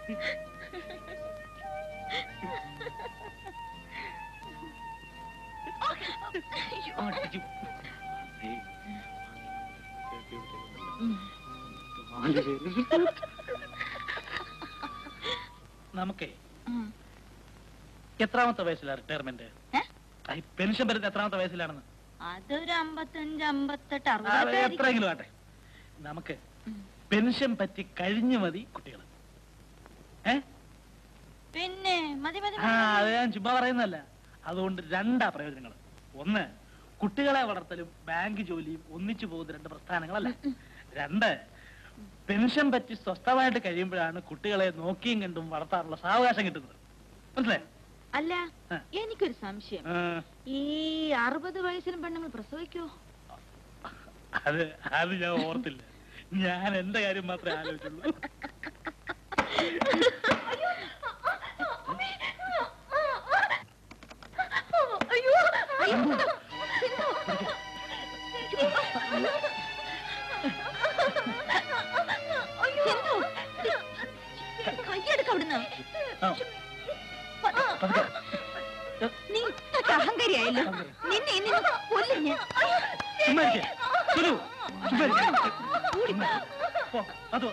അടിച്ചു. ഏയ്. നമുക്കേ ഉം. എത്രാമത്തെ വയസ്സിലാണ് റിട്ടയർമെന്റ് ഏ? പെൻഷൻ വരുന്നത് എത്രാമത്തെ വയസ്സിലാണെന്ന് അതൊരു അമ്പത്തഞ്ച് അമ്പത്തെട്ട് ആ, അറുപതൊക്കെ ആയിരിക്കും. എത്രയെങ്കിലും ആട്ടെ നമുക്ക് ഉം. പെൻഷൻ പറ്റി കഴിഞ്ഞു മതി കുട്ടികൾ ഏ പിന്നെ മതി മതി ആ മതി. അത് ഞാൻ ചുമ്മാ പറയുന്നല്ല അതുകൊണ്ട് രണ്ടാ പ്രയോജനങ്ങൾ ഒന്ന് കുട്ടികളെ വളർത്തലും ബാങ്ക് ജോലിയും ഒന്നിച്ചു പോകുന്ന രണ്ട് പ്രസ്ഥാനങ്ങളല്ല രണ്ട് പെൻഷൻ പറ്റി സ്വസ്ഥമായിട്ട് കഴിയുമ്പോഴാണ് കുട്ടികളെ നോക്കിയും കണ്ടും വളർത്താനുള്ള സാവകാശം കിട്ടുന്നത് മനസ്സിലായോ അല്ല ആ. എനിക്കൊരു സംശയം ആ, ഈ അറുപത് വയസ്സിലും പെണ്ണുങ്ങൾ പ്രസവിക്കോ അത് അത് ഞാൻ ഓർത്തില്ല ഞാൻ എന്റെ കാര്യം മാത്രമേ ആലോചിച്ചുള്ളൂ അയ്യോ അയ്യോ സിന്ധു, സിന്ധു. കയ്യെടുക്ക അവിടുന്ന് ആ, പതുക്കെ. നീ ഇത്രയ്ക്ക് അഹങ്കാരിയായല്ലോ നിന്നെ ഇന്ന് കൊല്ലും ഞാൻ ചുമ്മാ ഇരിക്ക്. സുലു, ചുമ്മാ ഇരിക്ക്. ചുമ്മാ. പോ, അതോ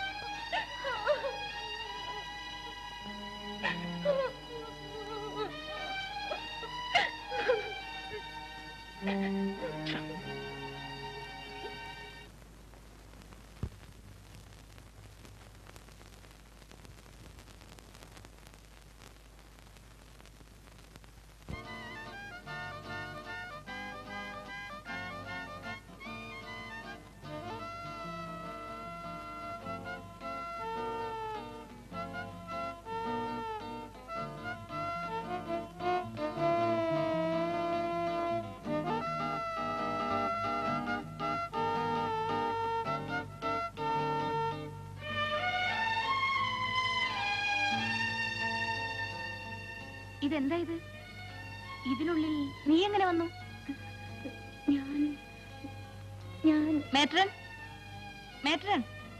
ഇതെന്താ ഇത് ഇതിനുള്ളിൽ നീ എങ്ങനെ വന്നു ഞാൻ ഞാൻ മേട്രൻ മേട്രൻ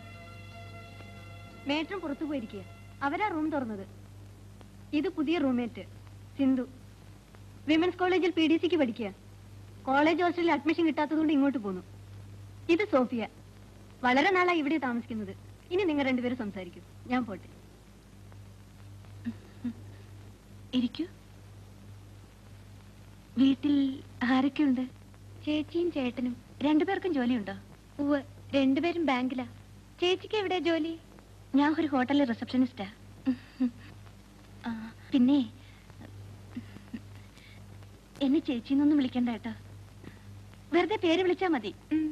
മേട്രൻ പുറത്തു പോയിരിക്കുക അവരാ റൂം തുറന്നത് ഇത് പുതിയ റൂംമേറ്റ് സിന്ധു വിമൻസ് കോളേജിൽ പി ഡി സിക്ക് പഠിക്കുക കോളേജ് ഹോസ്റ്റലിൽ അഡ്മിഷൻ കിട്ടാത്തതുകൊണ്ട് ഇങ്ങോട്ട് പോന്നു ഇത് സോഫിയ വളരെ നാളായി ഇവിടെ താമസിക്കുന്നത് ഇനി നിങ്ങൾ രണ്ടുപേരും സംസാരിക്കും ഞാൻ പോട്ടെ ഇരിക്കൂ വീട്ടിൽ ആരൊക്കെയുണ്ട് ചേച്ചിയും ചേട്ടനും രണ്ടുപേർക്കും ജോലിയുണ്ടോ ഉവ്വ് രണ്ടുപേരും ബാങ്കിലാ ചേച്ചിക്ക് എവിടെ ജോലി ഞാൻ ഒരു ഹോട്ടലിൽ റിസപ്ഷനിസ്റ്റാ ആ, പിന്നെ എന്നെ ചേച്ചിന്നൊന്നും വിളിക്കണ്ട കേട്ടോ വെറുതെ പേര് വിളിച്ചാ മതി ഉം.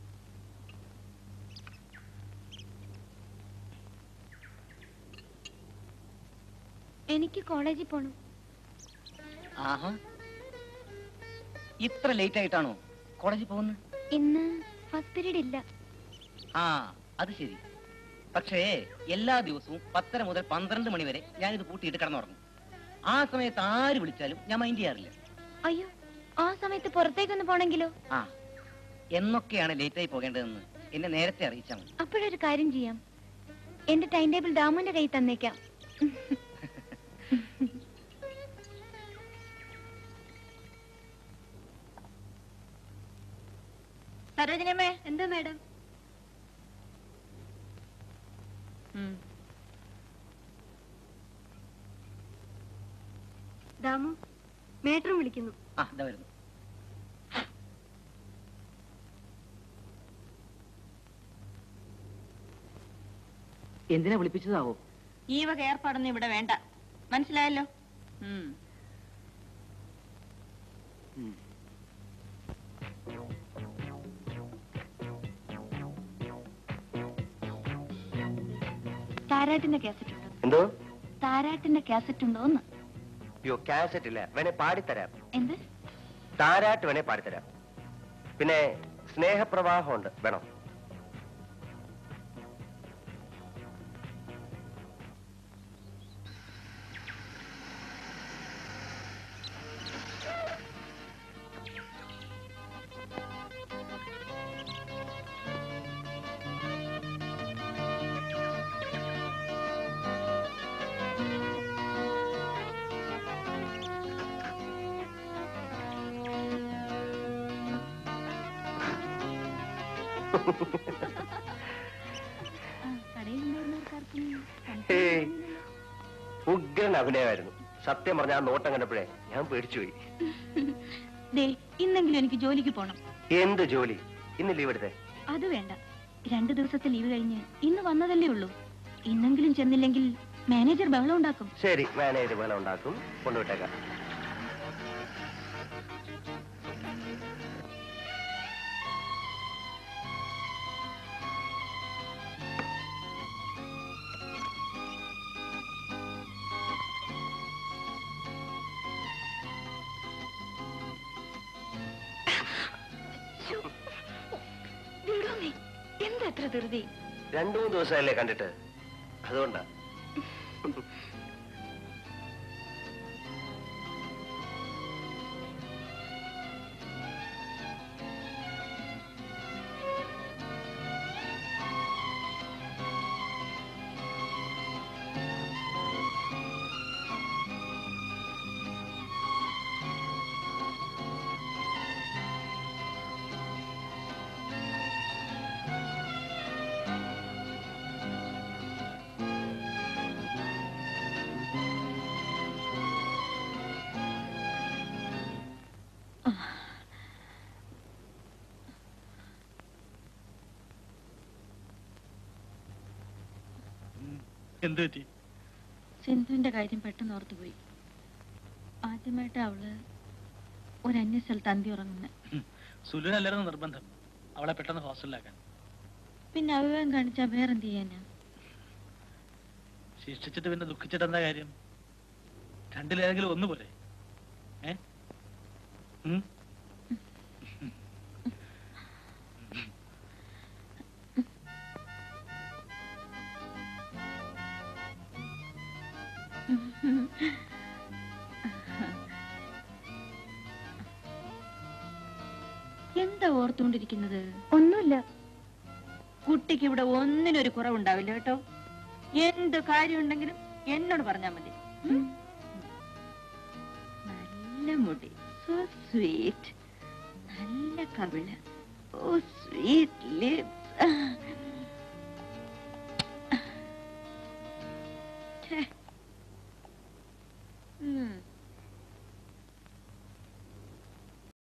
എനിക്ക് കോളേജിൽ പോണം ആഹാ ഇത്ര ലേറ്റ് ആയിട്ടാണോ കോളേജിൽ പോകുന്നത് ഇന്ന് ഫസ്റ്റ് പീരീഡ് ഇല്ല ആ അത് ശരി പക്ഷേ എല്ലാ ദിവസവും പത്തര മുതൽ പന്ത്രണ്ട് മണി വരെ ഞാനിത് പൂട്ടിയിട്ട് കിടന്നുറങ്ങും ആ സമയത്ത് ആര് വിളിച്ചാലും ഞാൻ മൈൻഡ് ചെയ്യാറില്ല അയ്യോ ആ സമയത്ത് പുറത്തേക്കൊന്ന് പോണെങ്കിലോ ആ എന്നൊക്കെയാണ് ലേറ്റ് ആയി പോകേണ്ടതെന്ന് എന്നെ നേരത്തെ അറിയിച്ചാൽ മതി അപ്പോഴൊരു കാര്യം ചെയ്യാം എന്റെ ടൈം ടേബിൾ ദാമുന്റെ കയ്യിൽ തന്നേക്കാം സരോജിനമ്മേ എന്താ മാഡം ദാമു മേട്രും വിളിക്കുന്നു ആ ഇതാ വരുന്നു എന്തിനാ വിളിപ്പിച്ചതാവോ ഈ വക ഏർപ്പാടൊന്നും ഇവിടെ വേണ്ട മനസ്സിലായല്ലോ ഉം. താരാട്ടിന്റെ കാസറ്റ് ഉണ്ടോ എന്തോ താരാട്ടിന്റെ കാസറ്റ് ഉണ്ടോന്ന് അയ്യോ കാസറ്റ് ഇല്ല വേണേ പാടിത്തരാം എന്ത് താരാട്ട് വേണേ പാടിത്തരാം പിന്നെ സ്നേഹപ്രവാഹമുണ്ട് വേണം ഹേയ്, ഉഗ്രൻ അഭിനയമായിരുന്നു സത്യം പറഞ്ഞ ആ നോട്ടം കണ്ടപ്പോഴേ ഞാൻ പേടിച്ചുപോയി ദേ ഇന്നെങ്കിലും എനിക്ക് ജോലിക്ക് പോണം എന്ത് ജോലി ഇന്ന് ലീവ് എടുത്തേ അത് വേണ്ട രണ്ടു ദിവസത്തെ ലീവ് കഴിഞ്ഞ് ഇന്ന് വന്നതല്ലേ ഉള്ളൂ ഇന്നെങ്കിലും ചെന്നില്ലെങ്കിൽ മാനേജർ ബഹളം ഉണ്ടാക്കും ശരി മാനേജർ വേല ഉണ്ടാക്കും കൊണ്ടുവിട്ടേക്കാം എന്താ എത്ര ധൃതി രണ്ടു മൂന്ന് ദിവസമല്ലേ കണ്ടിട്ട് അതുകൊണ്ടാ എന്ത് പറ്റി സിന്ധുവിന്റെ കാര്യം പെട്ടെന്ന് ഓർത്തുപോയി ആദ്യമായിട്ട് അവള് ഒരു അന്യ സ്ഥലത്ത് അന്തി ഉറങ്ങുന്നത് സുലുനല്ലായിരുന്നു നിർബന്ധം അവളെ പെട്ടെന്ന് ഹോസ്റ്റലിലാക്കാൻ പിന്നെ അവിവേകം കാണിച്ചാ വേറെന്ത് ചെയ്യാനാ ശിക്ഷിച്ചിട്ട് പിന്നെ ദുഃഖിച്ചിട്ട് എന്താ കാര്യം രണ്ടിലേതെങ്കിലും ഒന്ന് പോലെ ഏ ഉം? എന്താ ഓർത്തുകൊണ്ടിരിക്കുന്നത് ഒന്നുമില്ല കുട്ടിക്ക് ഇവിടെ ഒന്നിനൊരു കുറവുണ്ടാവില്ല കേട്ടോ എന്ത് കാര്യമുണ്ടെങ്കിലും എന്നോട് പറഞ്ഞാൽ മതി ഉം? നല്ല മുടി സോ സ്വീറ്റ് നല്ല കവിള് ഓ സ്വീറ്റ് ലിപ്സ്